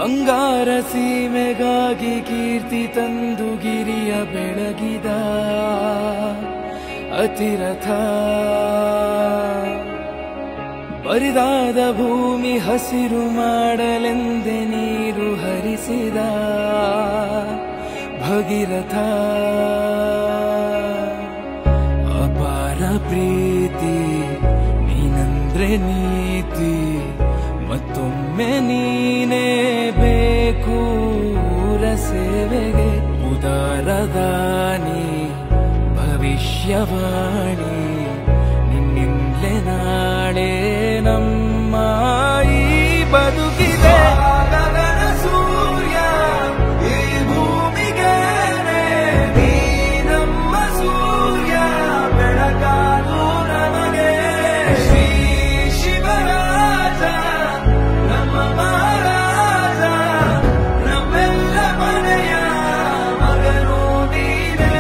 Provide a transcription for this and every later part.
ಬಂಗಾರ ಸೀಮೆಗಾಗಿ ಕೀರ್ತಿ ತಂದು ಗಿರಿಯ ಬೆಳಗಿದ ಅತಿರಥ ಬರಿದಾದ ಭೂಮಿ ಹಸಿರು ಮಾಡಲೆಂದೆ ನೀರು ಹರಿಸಿದ ಭಗೀರಥ ಅಪಾರ ಪ್ರೀತಿ ನೀನಂದ್ರೆ ನೀತಿ ಮತ್ತೊಮ್ಮೆ ನೀನೇ ಬೇಕು ಊರ ಸೇವೆಗೆ ಉದಾರದಾನಿ ಭವಿಷ್ಯವಾಣಿ ನಿನ್ನಿಂದಲೇ ನಾಳೆ ನಮ್ಮ ಈ ಬದುಕಿದೆ ಗಗನ ಸೂರ್ಯ ಈ ಭೂಮಿಗೆ ನೀ ನಮ್ಮ ಸೂರ್ಯ ಬೆಳಕಾದು ನಮಗೆ ಶ್ರೀ ಶಿವರಾಜ ನಮ್ಮ ಮಹಾರಾಜ ನಮ್ಮೆಲ್ಲ ಮನೆಯ ಮಗನು ನೀನೇ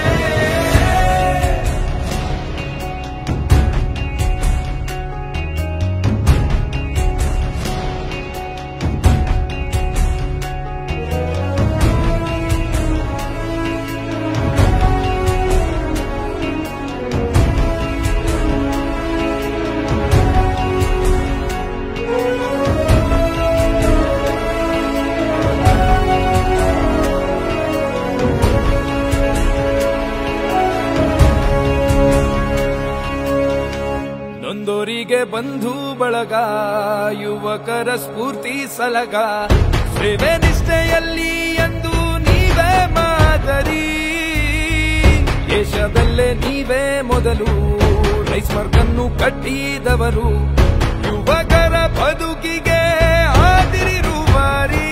ನೊಂದೋರಿಗೆ ಬಂಧು ಬಳಗ ಯುವಕರ ಸ್ಫೂರ್ತಿ ಸಲಗ ಸೇವೆ ನಿಷ್ಠೆಯಲ್ಲಿ ಎಂದು ನೀವೇ ಮಾದರಿ ದೇಶದಲ್ಲೇ ನೀವೇ ಮೊದಲು ರೈಸ್ ಮಾರ್ಗನ್ನು ಕಟ್ಟಿದವರು ಯುವಕರ ಬದುಕಿಗೆ ಆದಿರಿರುವಾರಿ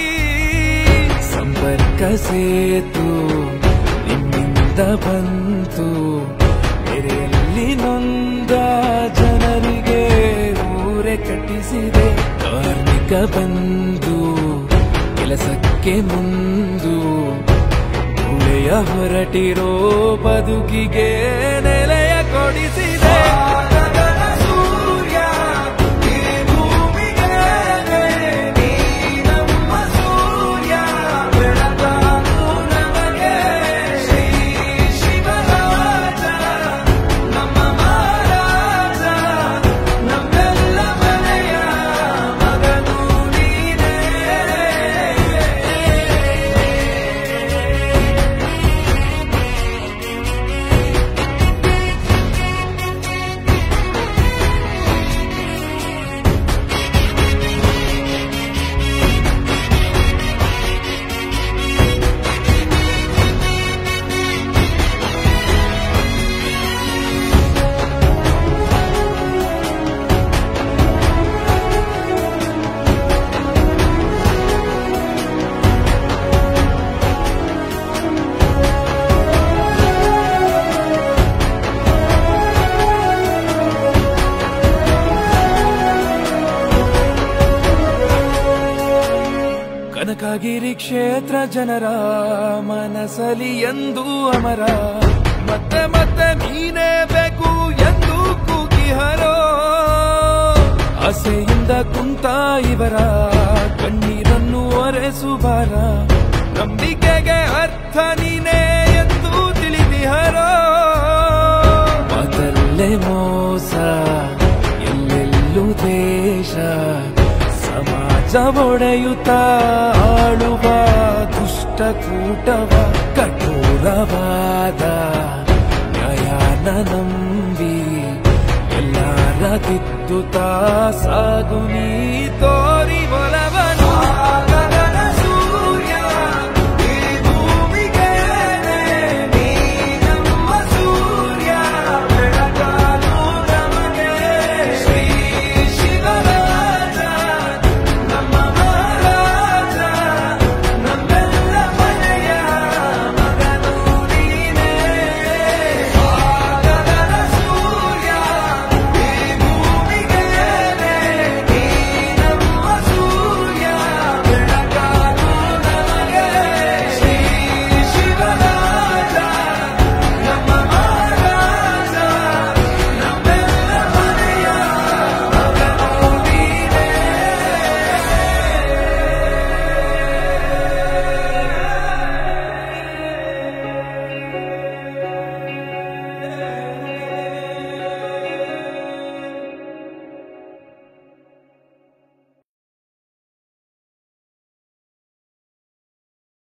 ಸಂಪರ್ಕ ಸೇತು ನಿಮ್ಮಿಂದ ಬಂತು ನೆರೆಯಲ್ಲಿ ನೊಂದ ಜನರಿಗೆ ಊರೆ ಕಟ್ಟಿಸಿದೆ ಕಾರ್ಮಿಕ ಬಂದು ಕೆಲಸಕ್ಕೆ ಮುಂದು ಉಳೆಯ ಹೊರಟಿರೋ ಬದುಕಿಗೆ ನೆಲೆಯ ಕೊಡಿಸಿದೆ ಸೂರ್ಯ ಈ ಭೂಮಿಗೆ ನೀ ನಮ್ಮ ಸೂರ್ಯ ಬೆಳಕಾದು ನಮಗೆ ಶ್ರೀ ಶಿವರಾಜ ನಮ್ಮ ಮಹಾರಾಜ ನಮ್ಮೆಲ್ಲ ಮನೆಯ ಮಗನು ನೀನೇ ಕನಕಗಿರಿ ಕ್ಷೇತ್ರ ಜನರ ಮನಸಲಿ ಎಂದು ಅಮರ ಮತ್ತೆ ಮತ್ತೆ ನೀನೇ ಬೇಕು ಎಂದು ಕೂಗಿಹರೋ ಆಸೆಯಿಂದ ಕುಂತ ಇವರ ಕಣ್ಣೀರನ್ನು ಒರೆಸುಬಾರ ನಂಬಿಕೆಗೆ ಅರ್ಥ ನೀನೇ ಎಂದು ತಿಳಿದಿಹರೋ ಮೊದಲೇ ಮೋಸ ಎಲ್ಲೆಲ್ಲೂ ದೇಶ ಸಮಾಜ ಒಡೆಯುತ್ತ ಆಳುವ ದುಷ್ಟ ಕೂಟವ ಕಠೋರವಾದ ನ್ಯಾಯನ ನಂಬಿ ಎಲ್ಲರ ತಿದ್ದುತ್ತಾ ಸಾಗು ನೀ ತೋರಿ ಒಲವನ